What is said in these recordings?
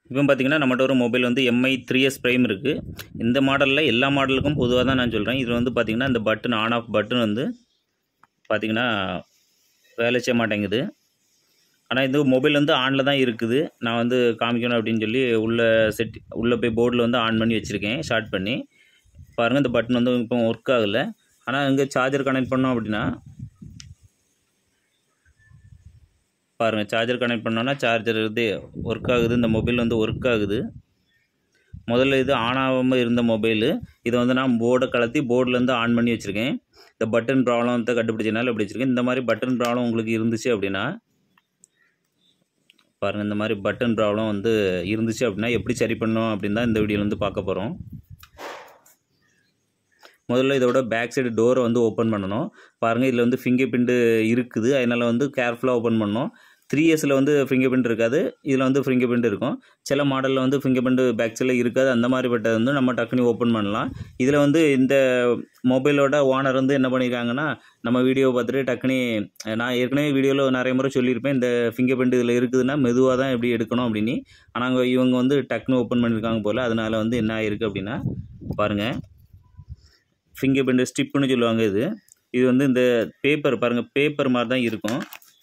இப்போ பார்த்தீங்கன்னா நம்மகிட்ட ஒரு மொபைல் வந்து எம்ஐ த்ரீ எஸ் ப்ரைம் இருக்குது இந்த மாடலில் எல்லா மாடலுக்கும் பொதுவாக தான் நான் சொல்கிறேன் இதில் வந்து பார்த்திங்கன்னா இந்த பட்டன் ஆன் ஆஃப் பட்டன் வந்து பார்த்திங்கன்னா வேலை செய்ய மாட்டேங்குது ஆனால் இந்த மொபைல் வந்து ஆனில் தான் இருக்குது நான் வந்து காமிக்கணும் அப்படின்னு சொல்லி உள்ளே செட் உள்ளே போய் போர்டில் வந்து ஆன் பண்ணி வச்சுருக்கேன் ஷார்ட் பண்ணி பாருங்கள் இந்த பட்டன் வந்து இப்போ ஒர்க் ஆகலை ஆனால் இங்கே சார்ஜர் கனெக்ட் பண்ணோம் அப்படின்னா பாருங்கள் சார்ஜர் கனெக்ட் பண்ணோன்னா சார்ஜர் இது ஒர்க் ஆகுது இந்த மொபைல் வந்து ஒர்க் ஆகுது முதல்ல இது ஆன் ஆகாமல் இருந்த மொபைலு இதை வந்து நான் போர்டை கலத்தி போர்டிலேருந்து ஆன் பண்ணி வச்சுருக்கேன் இந்த பட்டன் ப்ராப்ளத்தை கண்டுபிடிச்சனால இப்படி வச்சுருக்கேன் இந்த மாதிரி பட்டன் ப்ராப்ளம் உங்களுக்கு இருந்துச்சு அப்படின்னா பாருங்கள் இந்த மாதிரி பட்டன் ப்ராப்ளம் வந்து இருந்துச்சு அப்படின்னா எப்படி சரி பண்ணோம் அப்படின்னு தான் இந்த வீடியோவில் வந்து பார்க்க போகிறோம் முதல்ல இதோட பேக் சைடு டோரை வந்து ஓப்பன் பண்ணணும் பாருங்கள் இதில் வந்து ஃபிங்கர் பிரிண்ட்டு இருக்குது அதனால் வந்து கேர்ஃபுல்லாக ஓப்பன் பண்ணணும் த்ரீ இயர்ஸில் வந்து ஃபிங்கர் பிரிண்ட் இருக்காது இதில் வந்து ஃபிங்கர் பிரிண்ட் இருக்கும் சில மாடலில் வந்து ஃபிங்கர் பிரிண்ட் பேக் சைடில் இருக்காது அந்த மாதிரிப்பட்டது வந்து நம்ம டக்குனு ஓப்பன் பண்ணலாம் இதில் வந்து இந்த மொபைலோட ஓனர் வந்து என்ன பண்ணியிருக்காங்கன்னா நம்ம வீடியோ பார்த்துட்டு டக்குனு நான் ஏற்கனவே வீடியோவில் நிறைய முறை சொல்லியிருப்பேன் இந்த ஃபிங்கர் பிரிண்ட் இதில் இருக்குதுன்னா மெதுவாக தான் எப்படி எடுக்கணும் அப்படின்னு ஆனால் அங்கே இவங்க வந்து டக்குனு ஓப்பன் பண்ணியிருக்காங்க போல் அதனால் வந்து என்ன ஆயிருக்கு அப்படின்னா பாருங்கள் ஃபிங்கர் பிரிண்ட் ஸ்டிப்புன்னு சொல்லுவாங்க இது இது வந்து இந்த பேப்பர் பாருங்கள் பேப்பர் மாதிரி தான் இருக்கும்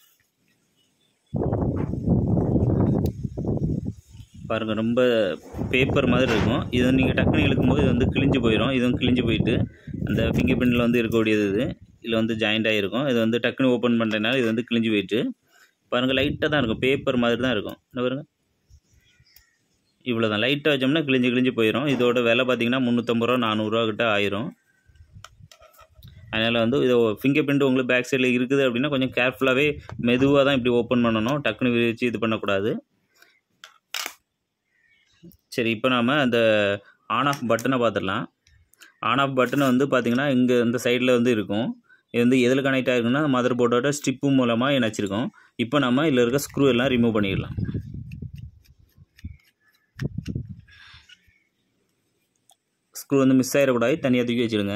பாருங்கள் ரொம்ப பேப்பர் மாதிரி இருக்கும் இது நீங்கள் டக்குனு இழுக்கும்போது இது வந்து கிழிஞ்சு போயிடும் இதுவும் கிழிஞ்சு போயிட்டு அந்த ஃபிங்கர் பிரிண்டில் வந்து இருக்கக்கூடியது இது இதில் வந்து ஜாயிண்ட் ஆகிருக்கும் இது வந்து டக்குனு ஓப்பன் பண்ணுறதுனால இது வந்து கிழிஞ்சு போயிட்டு பாருங்கள் லைட்டாக தான் இருக்கும் பேப்பர் மாதிரி தான் இருக்கும் என்ன பாருங்கள் இவ்வளோ தான் லைட்டாக வச்சோம்னா கிழிஞ்சு கிழிஞ்சு போயிடும் இதோட விலை பார்த்தீங்கன்னா முந்நூற்றம்பது ரூபா நானூறுரூவா கிட்ட ஆயிரும் அதனால் வந்து இது ஃபிங்கர் பிரிண்ட் உங்களுக்கு பேக் சைடில் இருக்குது அப்படின்னா கொஞ்சம் கேர்ஃபுல்லாகவே மெதுவாக தான் இப்படி ஓப்பன் பண்ணணும் டக்குன்னு விரிச்சு இது பண்ணக்கூடாது சரி இப்போ நாம் அந்த ஆன் ஆஃப் பட்டனை பார்த்துடலாம் ஆன் ஆஃப் பட்டனை வந்து பார்த்திங்கன்னா இங்கே இந்த சைடில் வந்து இருக்கும் இது வந்து எதில் கனெக்ட் ஆகிருக்குன்னா மதர் போர்டோட ஸ்டிப்பு மூலமாக இணைச்சிருக்கோம் இப்போ நம்ம இதில் இருக்க ஸ்க்ரூ எல்லாம் ரிமூவ் பண்ணிடலாம் ஸ்க்ரூ வந்து மிஸ் ஆகிடக்கூடாது தனியாக தூக்கி வச்சுடுங்க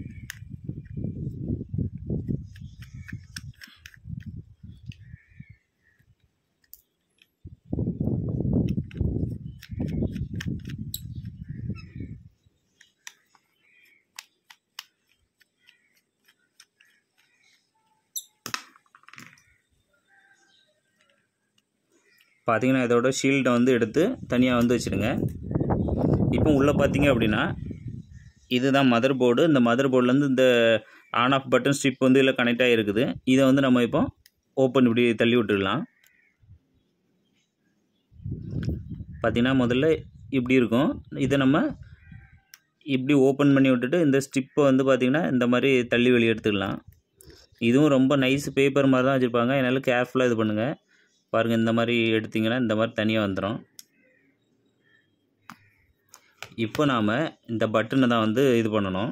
பார்த்தீங்கன்னா இதோட ஷீல்டை வந்து எடுத்து தனியாக வந்து வச்சுடுங்க இப்போ உள்ளே பார்த்தீங்க அப்படின்னா இதுதான் மதர் போர்டு இந்த மதர் போர்ட்லேருந்து இந்த ஆன் ஆஃப் பட்டன் ஸ்ட்ரிப் வந்து இதில் கனெக்ட் ஆகிருக்குது இதை வந்து நம்ம இப்போ ஓப்பன் இப்படி தள்ளி விட்டுடலாம் பார்த்தீங்கன்னா முதல்ல இப்படி இருக்கும் இதை நம்ம இப்படி ஓப்பன் பண்ணி விட்டுட்டு இந்த ஸ்ட்ரிப்பை வந்து பார்த்திங்கன்னா இந்த மாதிரி தள்ளி வெளியே எடுத்துக்கலாம் இதுவும் ரொம்ப நைஸ் பேப்பர் மாதிரி தான் வச்சுருப்பாங்க அதனால் கேர்ஃபுல்லாக இது பண்ணுங்கள் பாருங்கள் இந்த மாதிரி எடுத்திங்கன்னா இந்த மாதிரி தனியாக வந்துடும் இப்போ நாம் இந்த பட்டனை தான் வந்து இது பண்ணணும்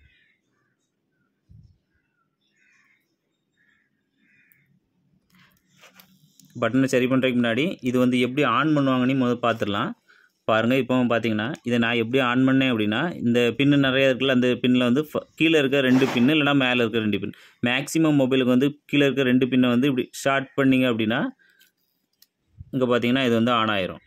பட்டனை சரி பண்ணுறதுக்கு முன்னாடி இது வந்து எப்படி ஆன் பண்ணுவாங்கன்னு முதல் பார்த்துடலாம் பாருங்கள் இப்போ பார்த்தீங்கன்னா இதை நான் எப்படி ஆன் பண்ணேன் அப்படின்னா இந்த பின்னு நிறைய இருக்குல்ல அந்த பின்னில் வந்து கீழே இருக்க ரெண்டு பின்னு இல்லைனா மேலே இருக்க ரெண்டு பின் மேக்ஸிமம் மொபைலுக்கு வந்து கீழே இருக்க ரெண்டு பின்னை வந்து இப்படி ஷார்ட் பண்ணிங்க அப்படின்னா இங்கே பார்த்தீங்கன்னா இது வந்து ஆன் ஆயிரும்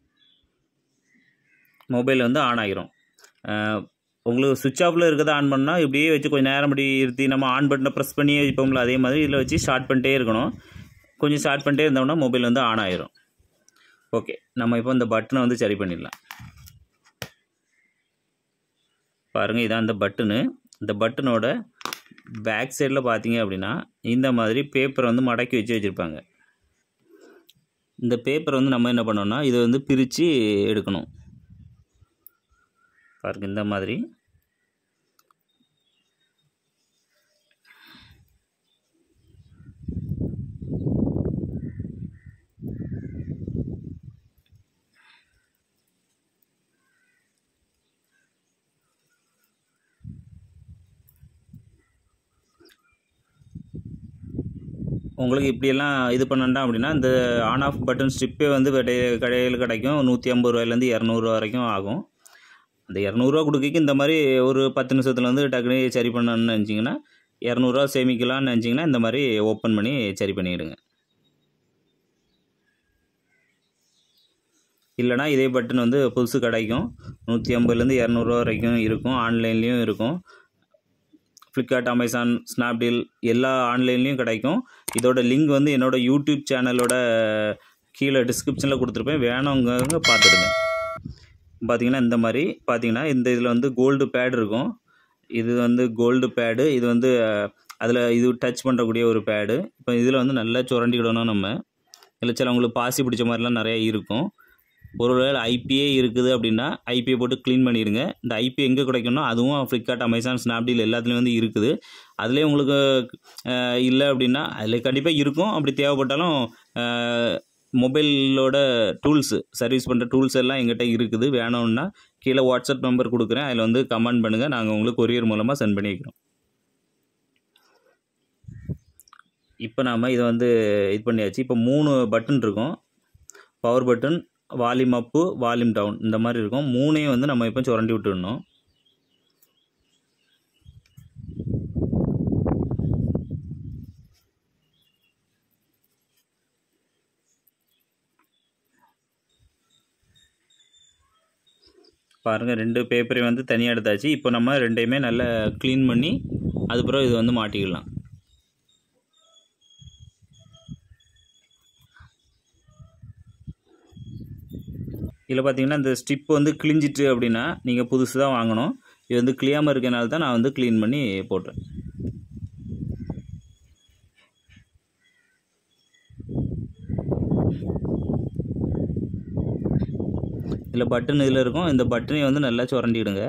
மொபைல் வந்து ஆன் ஆகிரும் உங்களுக்கு சுவிட்ச் ஆஃபில் இருக்கிறத ஆன் பண்ணால் இப்படியே வச்சு கொஞ்சம் நேரம் இப்படி இருத்தி நம்ம ஆன் பட்டனை ப்ரெஸ் பண்ணியே வைப்போம்ல அதே மாதிரி இதில் வச்சு ஷார்ட் பண்ணிட்டே இருக்கணும் கொஞ்சம் ஷார்ட் பண்ணிட்டே இருந்தோம்னா மொபைல் வந்து ஆன் ஆயிரும் ஓகே நம்ம இப்போ இந்த பட்டனை வந்து சரி பண்ணிடலாம் பாருங்கள் இதான் இந்த பட்டனு இந்த பட்டனோட பேக் சைடில் பார்த்தீங்க அப்படின்னா இந்த மாதிரி பேப்பரை வந்து மடக்கி வச்சு வச்சுருப்பாங்க இந்த பேப்பர் வந்து நம்ம என்ன பண்ணோம்னா இதை வந்து பிரித்து எடுக்கணும் பாருங்க இந்த மாதிரி உங்களுக்கு இப்படியெல்லாம் இது பண்ணண்டா அப்படின்னா இந்த ஆன் ஆஃப் பட்டன் ஸ்ட்ரிப்பே வந்து கடை- கடையில் கிடைக்கும் நூற்றி ஐம்பது ரூபாயிலேருந்து இரநூறுவா வரைக்கும் ஆகும் அந்த இரநூறுவா கொடுக்க இந்த மாதிரி ஒரு பத்து நிமிஷத்தில் வந்து டக்குனு சரி பண்ணணும்னு நினச்சிங்கன்னா இரநூறுவா சேமிக்கலாம்னு நினச்சிங்கன்னா இந்த மாதிரி ஓப்பன் பண்ணி சரி பண்ணிவிடுங்க இல்லைனா இதே பட்டன் வந்து புதுசு கிடைக்கும் நூற்றி ஐம்பதுலேருந்து இரநூறுவா வரைக்கும் இருக்கும் ஆன்லைன்லேயும் இருக்கும் ஃப்ளிப்கார்ட் அமேசான் ஸ்னாப்டீல் எல்லா ஆன்லைன்லேயும் கிடைக்கும் இதோட லிங்க் வந்து என்னோடய யூடியூப் சேனலோட கீழே டிஸ்கிரிப்ஷனில் கொடுத்துருப்பேன் வேணுங்கிறவங்க பார்த்துடுங்க பார்த்தீங்கன்னா இந்த மாதிரி பார்த்தீங்கன்னா இந்த இதில் வந்து கோல்டு பேட் இருக்கும் இது வந்து கோல்டு பேடு இது வந்து அதில் இது டச் பண்ணுறக்கூடிய ஒரு பேடு இப்போ இதில் வந்து நல்லா சுரண்டிக்கிடணும் நம்ம இல்லை சிலவங்களுக்கு பாசி பிடிச்ச மாதிரிலாம் நிறையா இருக்கும் ஒருவேளை ஐபிஏ இருக்குது அப்படின்னா ஐபிஏ போட்டு க்ளீன் பண்ணிடுங்க இந்த ஐபி எங்கே கிடைக்கும்னா அதுவும் ஃப்ளிப்கார்ட் அமேசான் ஸ்னாப்டீல் எல்லாத்துலேயும் வந்து இருக்குது அதுலேயே உங்களுக்கு அஹ், இல்லை அப்படின்னா அதில் கண்டிப்பாக இருக்கும் அப்படி தேவைப்பட்டாலும் மொபைலோட டூல்ஸு சர்வீஸ் பண்ணுற டூல்ஸ் எல்லாம் எங்கிட்ட இருக்குது வேணும்னா கீழே வாட்ஸ்அப் நம்பர் கொடுக்குறேன் அதில் வந்து கமெண்ட் பண்ணுங்கள் நாங்கள் உங்களுக்கு கொரியர் மூலமாக சென்ட் பண்ணி வைக்கிறோம் இப்போ நாம் இதை வந்து இது பண்ணியாச்சு இப்போ மூணு பட்டன் இருக்கும் power button volume up volume down இந்த மாதிரி இருக்கும் மூணையும் வந்து நம்ம இப்போ சுரண்டி விட்டுடணும் பாருங்கள் ரெண்டு பேப்பரையும் வந்து தனியாக எடுத்தாச்சு இப்போ நம்ம ரெண்டையுமே நல்லா க்ளீன் பண்ணி அதுக்கப்புறம் இது வந்து மாட்டிக்கலாம் இதில் பார்த்தீங்கன்னா இந்த ஸ்டிப் வந்து கிழிஞ்சிட்டு அப்படின்னா நீங்கள் புதுசு தான் வாங்கணும் இது வந்து கிளியாமல் இருக்கனால தான் நான் வந்து க்ளீன் பண்ணி போட்டேன் இதில் பட்டன் இதில் இருக்கும் இந்த பட்டனை வந்து நல்லா சுரண்டிடுங்க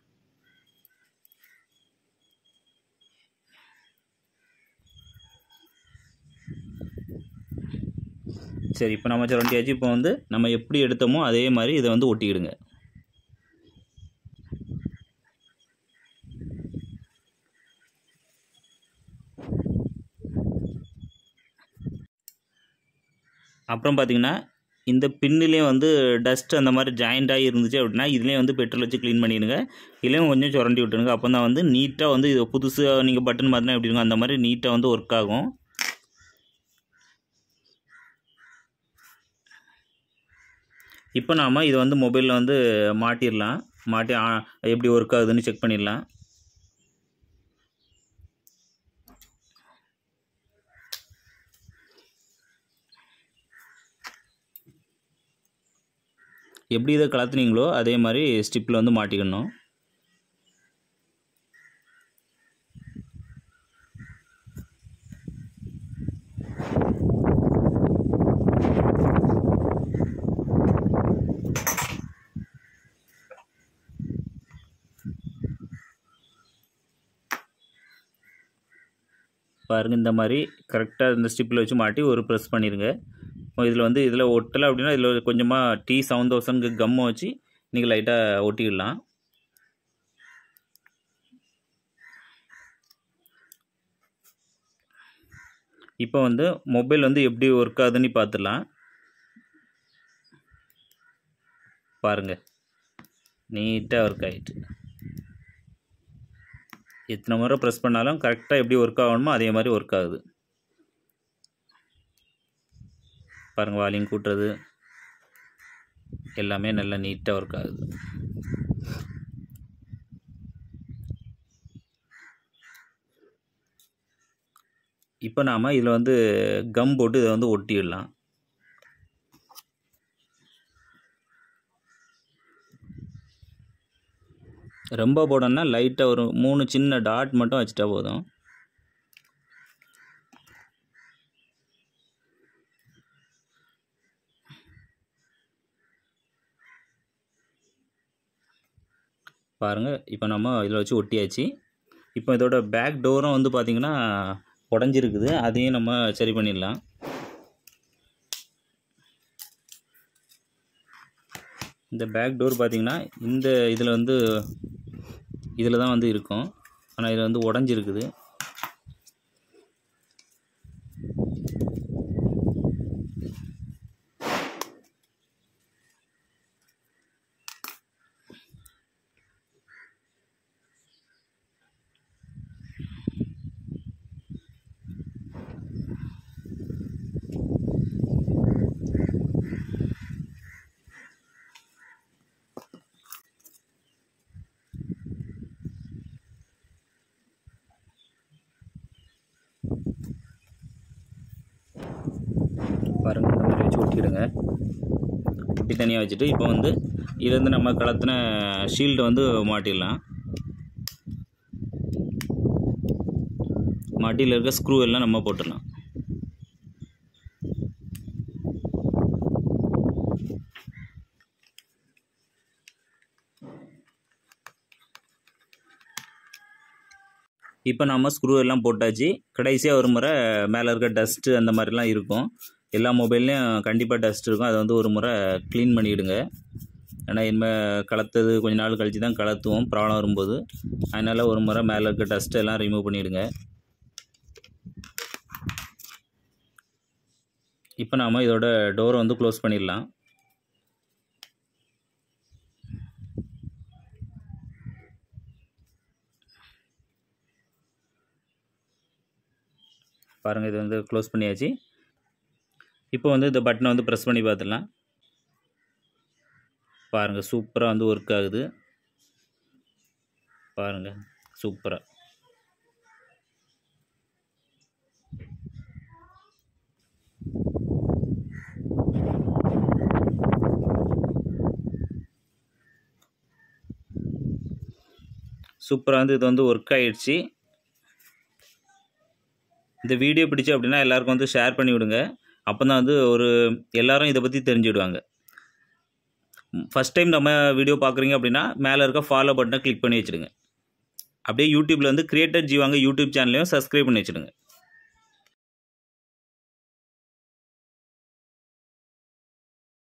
சரி இப்போ நம்ம சுரண்டியாச்சு இப்போ வந்து நம்ம எப்படி எடுத்தோமோ அதே மாதிரி இதை வந்து ஒட்டிக்கிடுங்க அப்புறம் பார்த்தீங்கன்னா இந்த பின்னிலே வந்து டஸ்ட் அந்த மாதிரி ஜாயிண்ட் ஆகி இருந்துச்சு அப்படின்னா இதுலேயும் வந்து பெட்ரோல் வச்சு க்ளீன் பண்ணிடுங்க இதுலேயும் கொஞ்சம் சுரண்டி விட்டுருங்க அப்போ தான் வந்து நீட்டாக வந்து இது புதுசாக நீங்கள் பட்டன் மாற்றினா எப்படி இருக்கும் அந்த மாதிரி நீட்டாக வந்து ஒர்க் ஆகும் இப்போ நாம் இதை வந்து மொபைலில் வந்து மாட்டிடலாம் மாட்டி ஆ- எப்படி ஒர்க் ஆகுதுன்னு செக் பண்ணிடலாம் எப்படி இதை கலத்துனீங்களோ அதே மாதிரி ஸ்டிப்பில் வந்து மாட்டிக்கணும் பாருங்கள் இந்த மாதிரி கரெக்டாக இந்த ஸ்டிப்பில் வச்சு மாட்டி ஒரு ப்ரெஸ் பண்ணிடுங்க இதில் வந்து இதில் ஒட்டலை அப்படின்னா இதில் கொஞ்சமாக டி செவன் தௌசண்ட்க்கு கம்மை வச்சு நீங்கள் லைட்டாக ஒட்டிடலாம் இப்போ வந்து மொபைல் வந்து எப்படி ஒர்க் ஆகுதுன்னு பார்த்துடலாம் பாருங்கள் நீட்டாக ஒர்க் ஆகிட்டு எத்தனை முறை ப்ரெஸ் பண்ணாலும் கரெக்டாக எப்படி ஒர்க் ஆகணுமோ அதே மாதிரி ஒர்க் ஆகுது பாருங்கள் வால்யூம் கூட்டுறது எல்லாமே நல்லா நீட்டாக ஒர்க் ஆகுது இப்போ நாம் இதில் வந்து கம் போட்டு இதை வந்து ஒட்டிடலாம் ரொம்ப போடணும்னா லைட்டாக ஒரு மூணு சின்ன டாட் மட்டும் வச்சுட்டா போதும் பாருங்கள் இப்போ நம்ம இதில் வச்சு ஒட்டியாச்சு இப்போ இதோட பேக் டோரும் வந்து பார்த்திங்கன்னா உடஞ்சிருக்குது அதையும் நம்ம சரி பண்ணிடலாம் இந்த பேக் டோர் பார்த்திங்கன்னா இந்த இதில் வந்து இதில் தான் வந்து இருக்கும் ஆனால் இதில் வந்து உடஞ்சிருக்குது பாருங்கள் இந்த மாதிரி வச்சு ஒட்டிடுங்க ஒட்டி தனியாக வச்சுட்டு இப்போ வந்து இதுலேருந்து நம்ம கலத்தின ஷீல்டை வந்து மாட்டிடலாம் மாட்டியில் இருக்க ஸ்க்ரூ எல்லாம் நம்ம போட்டுடலாம் இப்போ நம்ம ஸ்க்ரூ எல்லாம் போட்டாச்சு கடைசியாக ஒரு முறை மேலே இருக்க டஸ்ட்டு அந்த மாதிரிலாம் இருக்கும் எல்லா மொபைல்லையும் கண்டிப்பாக டஸ்ட் இருக்கும் அதை வந்து ஒரு முறை க்ளீன் பண்ணிவிடுங்க ஏன்னா இனிமேல் கலத்தது கொஞ்ச நாள் கழித்து தான் கலத்துவோம் ப்ராப்ளம் வரும்போது அதனால் ஒரு முறை மேலே இருக்க டஸ்ட் எல்லாம் ரிமூவ் பண்ணிவிடுங்க இப்போ நாம் இதோட டோரை வந்து க்ளோஸ் பண்ணிடலாம் பாருங்கள் இது வந்து க்ளோஸ் பண்ணியாச்சு இப்போ வந்து இந்த பட்டனை வந்து ப்ரெஸ் பண்ணி பார்த்துடலாம் பாருங்கள் சூப்பராக வந்து ஒர்க் ஆகுது பாருங்கள் சூப்பராக சூப்பராக வந்து இது வந்து ஒர்க் ஆகிடுச்சு இந்த வீடியோ பிடிச்சு அப்படின்னா எல்லாருக்கும் வந்து ஷேர் பண்ணி விடுங்க அப்போ தான் வந்து ஒரு எல்லாரும் இதை பற்றி தெரிஞ்சுடுவாங்க ஃபஸ்ட் டைம் நம்ம வீடியோ பார்க்குறீங்க அப்படின்னா மேலே இருக்க ஃபாலோ பட்டனை கிளிக் பண்ணி வச்சுடுங்க அப்படியே யூடியூப்பில் வந்து கிரியேட்டர் ஜீவாங்க யூடியூப் சேனலையும் சப்ஸ்கிரைப் பண்ணி வச்சுடுங்க